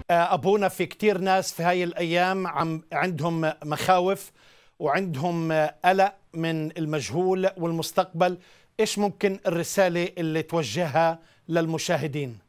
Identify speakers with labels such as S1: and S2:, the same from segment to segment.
S1: ابونا في كتير ناس في هاي الايام عم عندهم مخاوف وعندهم قلق من المجهول والمستقبل ايش ممكن الرساله اللي توجهها للمشاهدين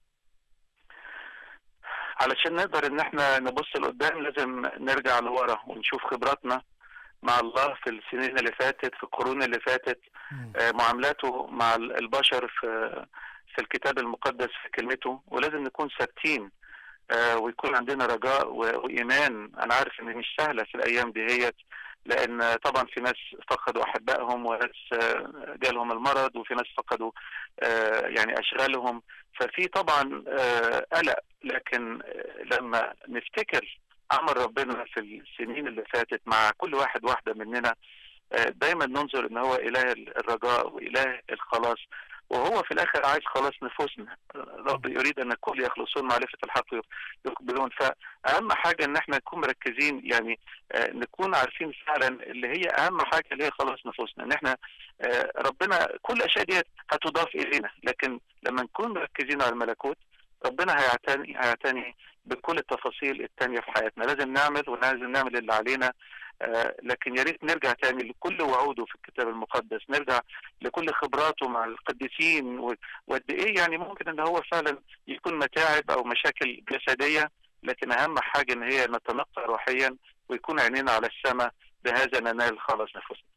S2: علشان نقدر ان احنا نبص لقدام لازم نرجع لورا ونشوف خبراتنا مع الله في السنين اللي فاتت في القرون اللي فاتت آه معاملاته مع البشر في في الكتاب المقدس في كلمته ولازم نكون ثابتين آه ويكون عندنا رجاء وايمان انا عارف ان مش سهله في الايام دي هي لان طبعا في ناس فقدوا احبائهم وناس جالهم المرض وفي ناس فقدوا يعني اشغالهم ففي طبعا قلق لكن لما نفتكر عمل ربنا في السنين اللي فاتت مع كل واحد واحده مننا دايما ننظر ان هو اله الرجاء واله الخلاص وهو في الاخر عايز خلاص نفوسنا رب يريد ان الكل يخلصون معرفه الحق يقبلون فاهم حاجه ان احنا نكون مركزين يعني آه نكون عارفين فعلا اللي هي اهم حاجه اللي هي خلاص نفوسنا ان احنا آه ربنا كل الاشياء دي هتضاف الينا لكن لما نكون مركزين على الملكوت ربنا هيعتني هيعتني بكل التفاصيل التانية في حياتنا لازم نعمل ولازم نعمل اللي علينا آه لكن يا ريت نرجع تاني لكل وعوده في الكتاب المقدس نرجع لكل خبراته مع القديسين وقد ايه يعني ممكن ان هو فعلا يكون متاعب او مشاكل جسديه لكن اهم حاجه ان هي نتنقى روحيا ويكون عينينا على السماء بهذا ننال خلاص نفوسنا